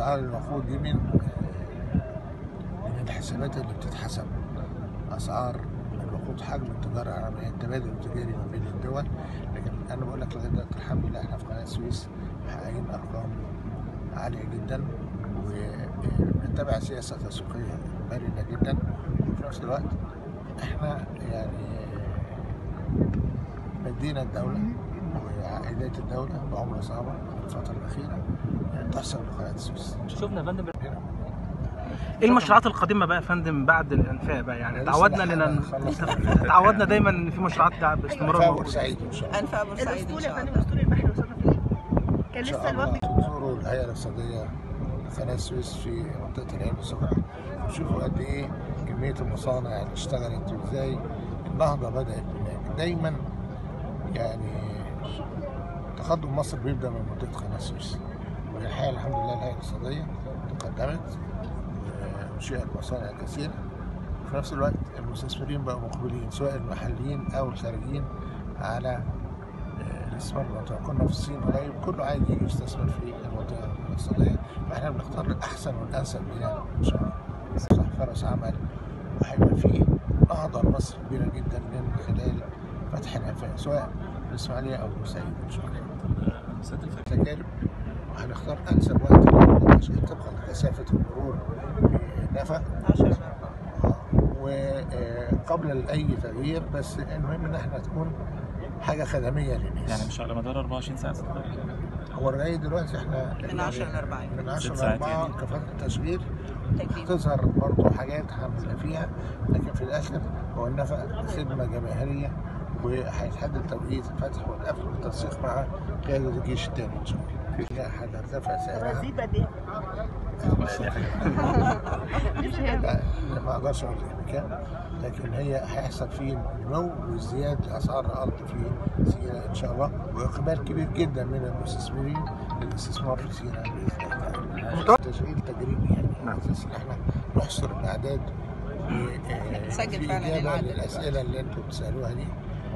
اسعار الوقود دي من من الحسابات اللي بتتحسب اسعار الوقود حجم التجاره العالميه التبادل التجاري ما بين الدول لكن انا بقول لك لغايه دلوقتي الحمد لله احنا في قناه السويس محققين ارقام عاليه جدا وبنتبع سياسه تسويقيه مرنه جدا وفي نفس الوقت احنا يعني مدينا الدوله وعائدات الدوله بعمله صعبه الفتره الاخيره يعني تحسب لقناه السويس شفنا يا فندم ايه المشروعات القادمه بقى يا فندم بعد الانفاق بقى يعني لسه تعودنا لحق اننا نخلص. تعودنا دايما ان في مشروعات ده باستمرار انفاق موجوده بورسعيد ان شاء الله انفاق بورسعيد ان الاسطول يا شاء فندم الله اسطول البحر وصلنا فيه كان ان لسه شاء الله الوفد تزوروا الهيئه الاقتصاديه لقناه السويس في منطقه العين السخنه وشوفوا قد ايه كميه المصانع اللي اشتغلت وازاي النهضه بدات هناك دايما يعني تقدم مصر بيبدا من منطقه قناه السويس والحقيقه الحمد لله الهيئه الاقتصاديه تقدمت وانشئت مصانع كثيره وفي نفس الوقت المستثمرين بقوا مقبلين سواء المحليين او الخارجيين على الاستثمار في المنطقه كنا في الصين قريب كله عايز يجي يستثمر في المنطقه الاقتصاديه فاحنا بنختار الاحسن والانسب لنا ان شاء الله صح فرص عمل وهيبقى فيه نهضه لمصر كبيره جدا من خلال فتح الانفاق سواء في الاسماعيليه او بورسعيد ان شاء الله تجارب وهنختار انسب وقت للنقطة عشان طبقا لكثافه المرور في نفق 10 وقبل اي تغيير بس المهم ان احنا تكون حاجه خدميه للناس يعني مش على مدار 24 ساعه هو لغايه دلوقتي احنا من 10 ل 4 من 10 ست ل ساعات 4 يعني. كفتره تشغيل تكليف هتظهر برضه حاجات هنبقى فيها لكن في الاخر هو النفق خدمه جماهيريه وهيتحدد توقيت الفتح والقفل بالتنسيق مع قياده الجيش الثاني ان شاء الله. لا هترتفع سعرها رصيد قد ايه؟ مش هي لا ما اقدرش اقول لك بكام لكن هي هيحصل فيه نمو وازدياد لاسعار الارض في سيناء ان شاء الله واقبال كبير جدا من المستثمرين للاستثمار في سيناء باذن الله تعالى. تشغيل تجريبي يعني على اساس ان احنا نحصر الاعداد و- آه، نسجل في فعلاً إجابة العدد للاسئله اللي انتم بتسالوها دي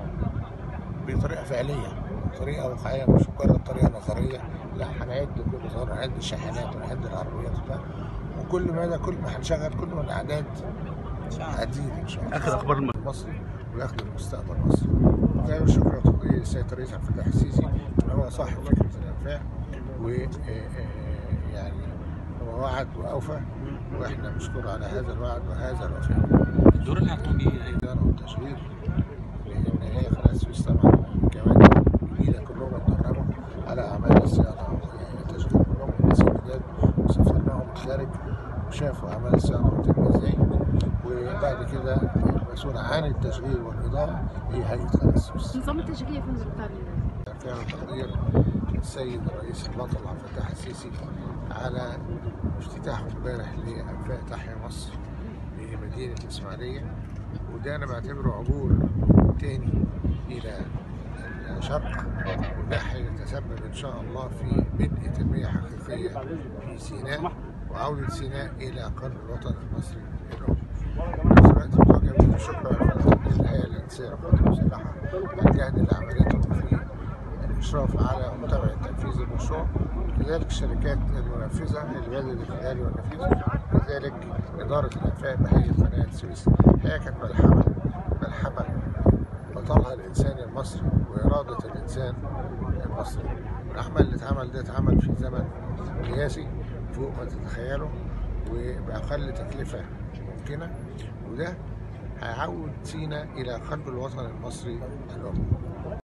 بطريقه فعليه طريقه واقعيه مش مجرد طريقه نظريه لا هنعد كل ظهر هنعد الشاحنات ونعد العربيات وبتاع وكل ما ده كل ما هنشغل كل ما الاعداد ان شاء الله هتزيد ان شاء الله اخر اخبار الم... مصري ويخدم مستقبل مصر وكان الشكر والتقدير للسيد الرئيس عبد الفتاح السيسي ان هو صاحب فكره الانفاق و آه، آه، يعني هو وعد واوفى واحنا بنشكره على هذا الوعد وهذا الوفاء. الدور اللي هتقوم بيه ايه؟ الاداره والتشغيل لان هي قناه السويس طبعا كمان جديده كلهم اتدربوا على اعمال الصيانه وتشغيل كلهم الناس الجداد وسافرناهم الخارج وشافوا اعمال الصيانه بتتم ازاي وبعد كده المسؤول عن التشغيل والاداره هي هيئه قناه السويس. نظام التشغيل يا فندم بتاع ال- كان تقدير السيد الرئيس البطل عبد الفتاح السيسي على افتتاحه امبارح لانفاق تحيا مصر لمدينه الاسماعيليه وده انا بعتبره عبور تاني الى الشرق وده هيتسبب ان شاء الله في بدء تنميه حقيقيه في سيناء وعوده سيناء الى قلب الوطن المصري الام. في نفس الوقت بتوجه بالشكر والتقدير للهيئه الهندسيه للقوات المسلحه على الجهد اللي عملته في الإشراف على متابعة تنفيذ المشروع كذلك الشركات المنفذة اللي بدأت الخلال والنفيذ كذلك إدارة الأنفاق بهيئة قناة السويس هي كانت ملحمة ملحمة بطلها الإنسان المصري وإرادة الإنسان المصري والأعمال اللي اتعمل ده اتعمل في زمن قياسي فوق ما تتخيلوا وبأقل تكلفة ممكنة وده هيعود سينا إلى قلب الوطن المصري الأم